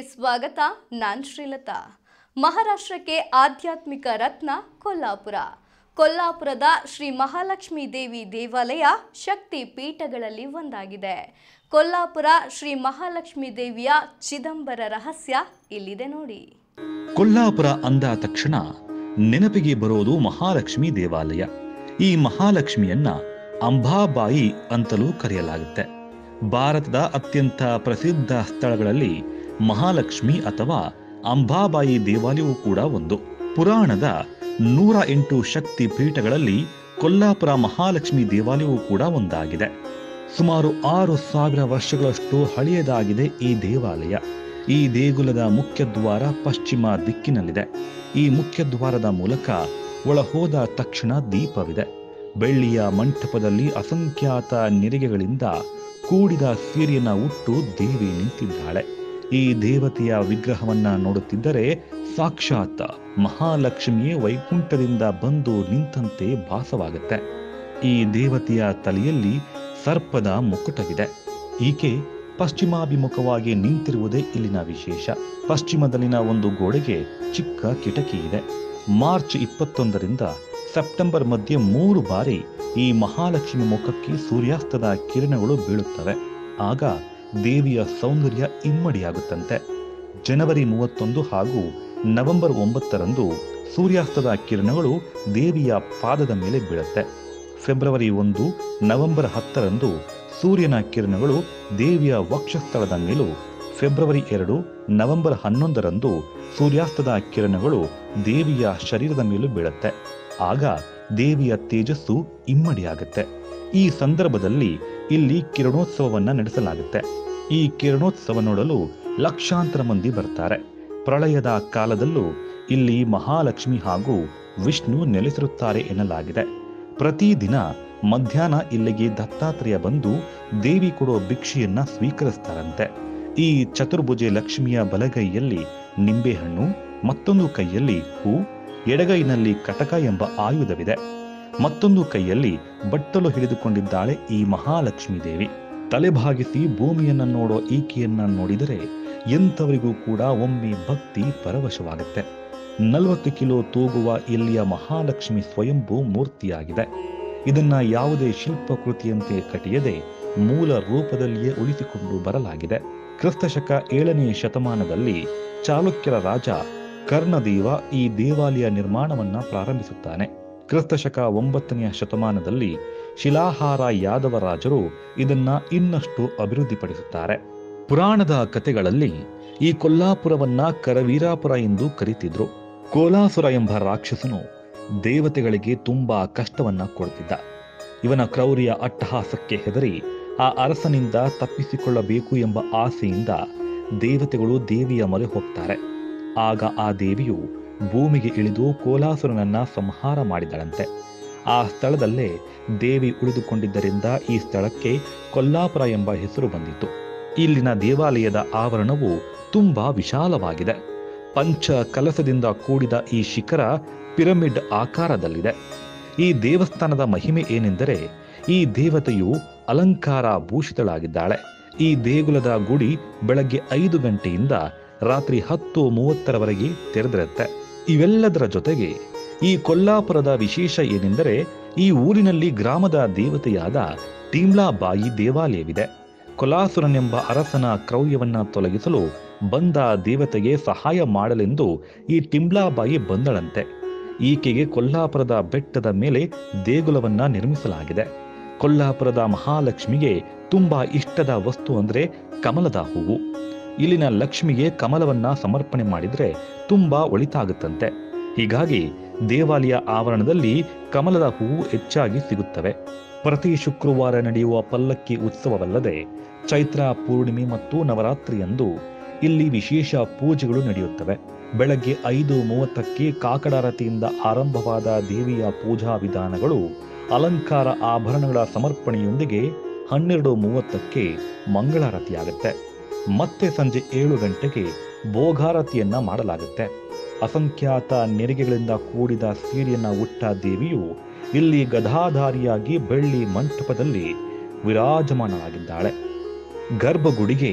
ಸ್ವಾಗತ ನಾನ್ ಶ್ರೀಲತಾ ಮಹಾರಾಷ್ಟ್ರಕ್ಕೆ ಆಧ್ಯಾತ್ಮಿಕ ರತ್ನ ಕೊಲ್ಲಾಪುರ ಕೊಲ್ಲಾಪುರದ ಶ್ರೀ ಮಹಾಲಕ್ಷ್ಮೀ ದೇವಿ ದೇವಾಲಯ ಶಕ್ತಿ ಪೀಠಗಳಲ್ಲಿ ಒಂದಾಗಿದೆ ಕೊಲ್ಲಾಪುರ ಶ್ರೀ ಮಹಾಲಕ್ಷ್ಮೀ ದೇವಿಯ ಚಿದಂಬರ ರಹಸ್ಯ ಇಲ್ಲಿದೆ ನೋಡಿ ಕೊಲ್ಲಾಪುರ ಅಂದ ತಕ್ಷಣ ನೆನಪಿಗೆ ಬರೋದು ಮಹಾಲಕ್ಷ್ಮಿ ದೇವಾಲಯ ಈ ಮಹಾಲಕ್ಷ್ಮಿಯನ್ನ ಅಂಬಾಬಾಯಿ ಅಂತಲೂ ಕರೆಯಲಾಗುತ್ತೆ ಭಾರತದ ಅತ್ಯಂತ ಪ್ರಸಿದ್ಧ ಸ್ಥಳಗಳಲ್ಲಿ ಮಹಾಲಕ್ಷ್ಮಿ ಅಥವಾ ಅಂಬಾಬಾಯಿ ದೇವಾಲಯವೂ ಕೂಡ ಒಂದು ಪುರಾಣದ ನೂರ ಎಂಟು ಶಕ್ತಿ ಪೀಠಗಳಲ್ಲಿ ಕೊಲ್ಲಾಪುರ ಮಹಾಲಕ್ಷ್ಮಿ ದೇವಾಲಯವೂ ಕೂಡ ಒಂದಾಗಿದೆ ಸುಮಾರು ಆರು ಸಾವಿರ ವರ್ಷಗಳಷ್ಟು ಹಳೆಯದಾಗಿದೆ ಈ ದೇವಾಲಯ ಈ ದೇಗುಲದ ಮುಖ್ಯ ದ್ವಾರ ಪಶ್ಚಿಮ ದಿಕ್ಕಿನಲ್ಲಿದೆ ಈ ಮುಖ್ಯ ದ್ವಾರದ ಮೂಲಕ ಒಳಹೋದ ತಕ್ಷಣ ದೀಪವಿದೆ ಬೆಳ್ಳಿಯ ಮಂಟಪದಲ್ಲಿ ಅಸಂಖ್ಯಾತ ನೆರಿಗೆಗಳಿಂದ ಕೂಡಿದ ಸೀರೆಯನ್ನ ಉಟ್ಟು ದೇವಿ ನಿಂತಿದ್ದಾಳೆ ಈ ದೇವತೆಯ ವಿಗ್ರಹವನ್ನ ನೋಡುತ್ತಿದ್ದರೆ ಸಾಕ್ಷಾತ್ ಮಹಾಲಕ್ಷ್ಮಿಯೇ ವೈಕುಂಠದಿಂದ ಬಂದು ನಿಂತಂತೆ ಭಾಸವಾಗುತ್ತೆ ಈ ದೇವತೆಯ ತಲೆಯಲ್ಲಿ ಸರ್ಪದ ಮುಕುಟವಿದೆ ಈಕೆ ಪಶ್ಚಿಮಾಭಿಮುಖವಾಗಿ ನಿಂತಿರುವುದೇ ಇಲ್ಲಿನ ವಿಶೇಷ ಪಶ್ಚಿಮದಲ್ಲಿನ ಒಂದು ಗೋಡೆಗೆ ಚಿಕ್ಕ ಕಿಟಕಿ ಇದೆ ಮಾರ್ಚ್ ಇಪ್ಪತ್ತೊಂದರಿಂದ ಸೆಪ್ಟೆಂಬರ್ ಮಧ್ಯೆ ಮೂರು ಬಾರಿ ಈ ಮಹಾಲಕ್ಷ್ಮಿ ಮುಖಕ್ಕೆ ಸೂರ್ಯಾಸ್ತದ ಕಿರಣಗಳು ಬೀಳುತ್ತವೆ ಆಗ ದೇವಿಯ ಸೌಂದರ್ಯ ಇಮ್ಮಡಿಯಾಗುತ್ತಂತೆ ಜನವರಿ ಮೂವತ್ತೊಂದು ಹಾಗೂ ನವೆಂಬರ್ ಒಂಬತ್ತರಂದು ಸೂರ್ಯಾಸ್ತದ ಕಿರಣಗಳು ದೇವಿಯ ಪಾದದ ಮೇಲೆ ಬೀಳುತ್ತೆ ಫೆಬ್ರವರಿ ಒಂದು ನವೆಂಬರ್ ಹತ್ತರಂದು ಸೂರ್ಯನ ಕಿರಣಗಳು ದೇವಿಯ ವಕ್ಷಸ್ಥಳದ ಮೇಲೂ ಫೆಬ್ರವರಿ ಎರಡು ನವೆಂಬರ್ ಹನ್ನೊಂದರಂದು ಸೂರ್ಯಾಸ್ತದ ಕಿರಣಗಳು ದೇವಿಯ ಶರೀರದ ಮೇಲೂ ಬೀಳುತ್ತೆ ಆಗ ದೇವಿಯ ತೇಜಸ್ಸು ಇಮ್ಮಡಿಯಾಗುತ್ತೆ ಈ ಸಂದರ್ಭದಲ್ಲಿ ಇಲ್ಲಿ ಕಿರಣೋತ್ಸವವನ್ನ ನಡೆಸಲಾಗುತ್ತೆ ಈ ಕಿರಣೋತ್ಸವ ನೋಡಲು ಲಕ್ಷಾಂತರ ಮಂದಿ ಬರ್ತಾರೆ ಪ್ರಳಯದ ಕಾಲದಲ್ಲೂ ಇಲ್ಲಿ ಮಹಾಲಕ್ಷ್ಮಿ ಹಾಗೂ ವಿಷ್ಣು ನೆಲೆಸಿರುತ್ತಾರೆ ಎನ್ನಲಾಗಿದೆ ಪ್ರತಿದಿನ ಮಧ್ಯಾಹ್ನ ಇಲ್ಲಿಗೆ ದತ್ತಾತ್ರೇಯ ಬಂದು ದೇವಿ ಕೊಡೋ ಭಿಕ್ಷೆಯನ್ನ ಸ್ವೀಕರಿಸ್ತಾರಂತೆ ಈ ಚತುರ್ಭುಜೆ ಲಕ್ಷ್ಮಿಯ ಬಲಗೈಯಲ್ಲಿ ನಿಂಬೆಹಣ್ಣು ಮತ್ತೊಂದು ಕೈಯಲ್ಲಿ ಹೂ ಎಡಗೈನಲ್ಲಿ ಕಟಕ ಎಂಬ ಆಯುಧವಿದೆ ಮತ್ತೊಂದು ಕೈಯಲ್ಲಿ ಬಟ್ಟಲು ಹಿಡಿದುಕೊಂಡಿದ್ದಾಳೆ ಈ ಮಹಾಲಕ್ಷ್ಮಿ ದೇವಿ ತಲೆಭಾಗಿಸಿ ಭೂಮಿಯನ್ನ ನೋಡೋ ಈಕೆಯನ್ನ ನೋಡಿದರೆ ಎಂಥವರಿಗೂ ಕೂಡ ಒಮ್ಮೆ ಭಕ್ತಿ ಪರವಶವಾಗುತ್ತೆ ನಲವತ್ತು ಕಿಲೋ ತೂಗುವ ಇಲ್ಲಿಯ ಮಹಾಲಕ್ಷ್ಮಿ ಸ್ವಯಂಭೂ ಮೂರ್ತಿಯಾಗಿದೆ ಇದನ್ನ ಯಾವುದೇ ಶಿಲ್ಪಕೃತಿಯಂತೆ ಕಟ್ಟಿಯದೆ ಮೂಲ ರೂಪದಲ್ಲಿಯೇ ಉಳಿಸಿಕೊಂಡು ಬರಲಾಗಿದೆ ಕ್ರಿಸ್ತಶಕ ಏಳನೇ ಶತಮಾನದಲ್ಲಿ ಚಾಲುಕ್ಯರ ರಾಜ ಕರ್ಣದೇವ ಈ ದೇವಾಲಯ ನಿರ್ಮಾಣವನ್ನ ಪ್ರಾರಂಭಿಸುತ್ತಾನೆ ಕ್ರಿಸ್ತಶಕ ಒಂಬತ್ತನೆಯ ಶತಮಾನದಲ್ಲಿ ಶಿಲಾಹಾರ ಯಾದವ ರಾಜರು ಇದನ್ನ ಇನ್ನಷ್ಟು ಅಭಿವೃದ್ಧಿಪಡಿಸುತ್ತಾರೆ ಪುರಾಣದ ಕಥೆಗಳಲ್ಲಿ ಈ ಕೊಲ್ಲಾಪುರವನ್ನ ಕರವೀರಾಪುರ ಎಂದು ಕರೀತಿದ್ರು ಕೋಲಾಸುರ ಎಂಬ ರಾಕ್ಷಸನು ದೇವತೆಗಳಿಗೆ ತುಂಬಾ ಕಷ್ಟವನ್ನ ಕೊಡ್ತಿದ್ದ ಇವನ ಕ್ರೌರ್ಯ ಅಟ್ಟಹಾಸಕ್ಕೆ ಹೆದರಿ ಆ ಅರಸನಿಂದ ತಪ್ಪಿಸಿಕೊಳ್ಳಬೇಕು ಎಂಬ ಆಸೆಯಿಂದ ದೇವತೆಗಳು ದೇವಿಯ ಮೊರೆ ಹೋಗ್ತಾರೆ ಆಗ ಆ ದೇವಿಯು ಭೂಮಿಗೆ ಇಳಿದು ಕೋಲಾಸುರನನ್ನ ಸಂಹಾರ ಮಾಡಿದಳಂತೆ ಆ ಸ್ಥಳದಲ್ಲೇ ದೇವಿ ಉಳಿದುಕೊಂಡಿದ್ದರಿಂದ ಈ ಸ್ಥಳಕ್ಕೆ ಕೊಲ್ಲಾಪುರ ಎಂಬ ಹೆಸರು ಬಂದಿತು ಇಲ್ಲಿನ ದೇವಾಲಯದ ಆವರಣವು ತುಂಬಾ ವಿಶಾಲವಾಗಿದೆ ಪಂಚ ಕಲಸದಿಂದ ಕೂಡಿದ ಈ ಶಿಖರ ಪಿರಮಿಡ್ ಆಕಾರದಲ್ಲಿದೆ ಈ ದೇವಸ್ಥಾನದ ಮಹಿಮೆ ಏನೆಂದರೆ ಈ ದೇವತೆಯು ಅಲಂಕಾರ ಭೂಷಿತಳಾಗಿದ್ದಾಳೆ ಈ ದೇಗುಲದ ಗುಡಿ ಬೆಳಗ್ಗೆ ಐದು ಗಂಟೆಯಿಂದ ರಾತ್ರಿ ಹತ್ತು ಮೂವತ್ತರವರೆಗೆ ತೆರೆದಿರುತ್ತೆ ಇವೆಲ್ಲದರ ಜೊತೆಗೆ ಈ ಕೊಲ್ಲಾಪುರದ ವಿಶೇಷ ಏನೆಂದರೆ ಈ ಊರಿನಲ್ಲಿ ಗ್ರಾಮದ ದೇವತೆಯಾದ ಟಿಮ್ಲಾಬಾಯಿ ದೇವಾಲಯವಿದೆ ಕೊಲಾಸುರನೆಂಬ ಅರಸನ ಕ್ರೌರ್ಯವನ್ನ ತೊಲಗಿಸಲು ಬಂದ ದೇವತೆಗೆ ಸಹಾಯ ಮಾಡಲೆಂದು ಈ ಟಿಮ್ಲಾಬಾಯಿ ಬಂದಳಂತೆ ಈಕೆಗೆ ಕೊಲ್ಲಾಪುರದ ಬೆಟ್ಟದ ಮೇಲೆ ದೇಗುಲವನ್ನ ನಿರ್ಮಿಸಲಾಗಿದೆ ಕೊಲ್ಲಾಪುರದ ಮಹಾಲಕ್ಷ್ಮಿಗೆ ತುಂಬಾ ಇಷ್ಟದ ವಸ್ತು ಅಂದ್ರೆ ಕಮಲದ ಹೂವು ಇಲ್ಲಿನ ಲಕ್ಷ್ಮಿಗೆ ಕಮಲವನ್ನ ಸಮರ್ಪಣೆ ಮಾಡಿದ್ರೆ ತುಂಬಾ ಒಳಿತಾಗುತ್ತಂತೆ ಹೀಗಾಗಿ ದೇವಾಲಯ ಆವರಣದಲ್ಲಿ ಕಮಲದ ಹೂವು ಹೆಚ್ಚಾಗಿ ಸಿಗುತ್ತವೆ ಪ್ರತಿ ಶುಕ್ರವಾರ ನಡೆಯುವ ಪಲ್ಲಕ್ಕಿ ಉತ್ಸವವಲ್ಲದೆ ಚೈತ್ರ ಪೂರ್ಣಿಮೆ ಮತ್ತು ನವರಾತ್ರಿಯಂದು ಇಲ್ಲಿ ವಿಶೇಷ ಪೂಜೆಗಳು ನಡೆಯುತ್ತವೆ ಬೆಳಗ್ಗೆ ಐದು ಮೂವತ್ತಕ್ಕೆ ಕಾಕಡಾರತಿಯಿಂದ ಆರಂಭವಾದ ದೇವಿಯ ಪೂಜಾ ವಿಧಾನಗಳು ಅಲಂಕಾರ ಆಭರಣಗಳ ಸಮರ್ಪಣೆಯೊಂದಿಗೆ ಹನ್ನೆರಡು ಮೂವತ್ತಕ್ಕೆ ಮಂಗಳಾರತಿಯಾಗುತ್ತೆ ಮತ್ತೆ ಸಂಜೆ ಏಳು ಗಂಟೆಗೆ ಭೋಗಾರತಿಯನ್ನ ಮಾಡಲಾಗುತ್ತೆ ಅಸಂಖ್ಯಾತ ನೆರಿಗೆಗಳಿಂದ ಕೂಡಿದ ಸೀರೆಯನ್ನ ಉಟ್ಟ ದೇವಿಯು ಇಲ್ಲಿ ಗದಾಧಾರಿಯಾಗಿ ಬೆಳ್ಳಿ ಮಂಟಪದಲ್ಲಿ ವಿರಾಜಮಾನವಾಗಿದ್ದಾಳೆ ಗರ್ಭಗುಡಿಗೆ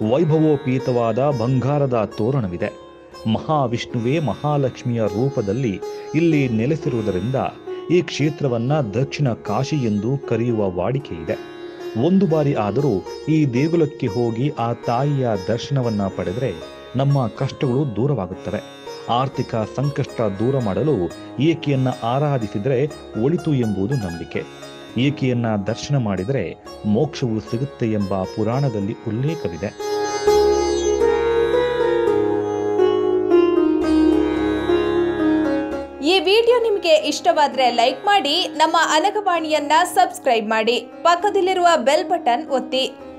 ವೈಭವೋಪೀತವಾದ ಬಂಗಾರದ ತೋರಣವಿದೆ ಮಹಾವಿಷ್ಣುವೇ ಮಹಾಲಕ್ಷ್ಮಿಯ ರೂಪದಲ್ಲಿ ಇಲ್ಲಿ ನೆಲೆಸಿರುವುದರಿಂದ ಈ ಕ್ಷೇತ್ರವನ್ನ ದಕ್ಷಿಣ ಕಾಶಿ ಎಂದು ಕರೆಯುವ ವಾಡಿಕೆ ಇದೆ ಒಂದು ಬಾರಿ ಆದರೂ ಈ ದೇಗುಲಕ್ಕೆ ಹೋಗಿ ಆ ತಾಯಿಯ ದರ್ಶನವನ್ನ ಪಡೆದರೆ ನಮ್ಮ ಕಷ್ಟಗಳು ದೂರವಾಗುತ್ತವೆ ಆರ್ಥಿಕ ಸಂಕಷ್ಟ ದೂರ ಮಾಡಲು ಈಕೆಯನ್ನ ಆರಾಧಿಸಿದರೆ ಒಳಿತು ಎಂಬುದು ನಂಬಿಕೆ ಈಕೆಯನ್ನ ದರ್ಶನ ಮಾಡಿದರೆ ಮೋಕ್ಷವು ಸಿಗುತ್ತೆ ಎಂಬ ಪುರಾಣದಲ್ಲಿ ಉಲ್ಲೇಖವಿದೆ ಈ ವಿಡಿಯೋ ನಿಮಗೆ ಇಷ್ಟವಾದ್ರೆ ಲೈಕ್ ಮಾಡಿ ನಮ್ಮ ಅನಗವಾಣಿಯನ್ನ ಸಬ್ಸ್ಕ್ರೈಬ್ ಮಾಡಿ ಪಕ್ಕದಲ್ಲಿರುವ ಬೆಲ್ ಬಟನ್ ಒತ್ತಿ